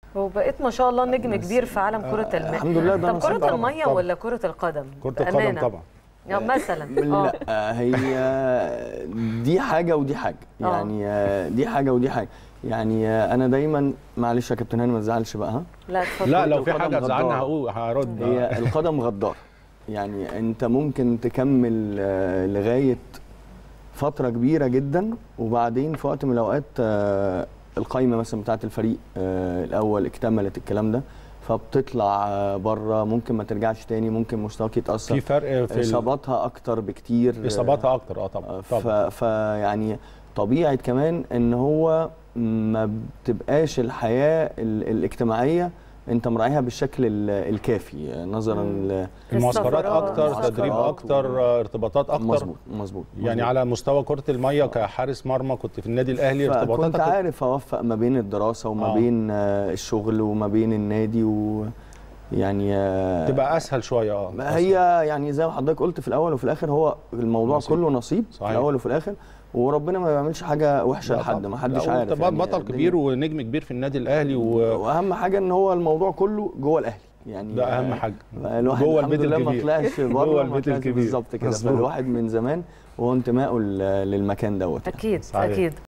وبقيت ما شاء الله نجم كبير في عالم كره الماء الحمد لله ده طب نصيب كره طبعاً. الميه طبعاً. ولا كره القدم كره القدم بأمانة. طبعا يعني مثلا اه لا هي دي حاجه ودي حاجه آه. يعني آه، دي حاجه ودي حاجه يعني آه، انا دايما معلش يا كابتن هاني ما تزعلش بقى ها لا اتفضل لا كرة لو في القدم حاجه تزعلنا غدارة. هقول هرد هي القدم غدار يعني انت ممكن تكمل آه، لغايه فتره كبيره جدا وبعدين في وقت من الاوقات آه، القايمه مثلا بتاعه الفريق آه، الاول اكتملت الكلام ده فبتطلع آه، بره ممكن ما ترجعش تاني ممكن مستواك يتاثر في فرق في ال- اصاباتها اكتر بكتير اصاباتها اكتر اه طبعا آه، طبعا ف... فيعني طبيعه كمان ان هو ما بتبقاش الحياه ال... الاجتماعيه انت مراعيها بالشكل ال... الكافي نظرا ل... المعسكرات السفرات، اكتر المعسكرات تدريب و- اكتر آه، ارتباطات اكتر مظبوط مظبوط يعني مظبوط. على مستوى كره الميه كحارس مرمى كنت في النادي الاهلي فكنت ارتباطاتك عارف اوفق ما بين الدراسه وما آه. بين آه، الشغل وما بين النادي و يعني آه، تبقى اسهل شويه اه ما هي يعني زي ما حضرتك قلت في الاول وفي الاخر هو الموضوع نصيب. كله نصيب في صحيح. الاول وفي الاخر وربنا ما بيعملش حاجه وحشه لا لحد طبعاً. ما حدش لا، عارف وأنت يعني بطل الدنيا- كبير ونجم كبير في النادي الاهلي و... واهم حاجه ان هو الموضوع كله جوه الاهلي يعني ده اهم حاجه الواحد جوه الحمد البيت لله ما الكبير. طلعش بره جوه ما البيت طلعش الكبير. بالظبط كده مظبوط. فالواحد من زمان وهو انتمائه لل- للمكان دوت يعني. اكيد صحيح. اكيد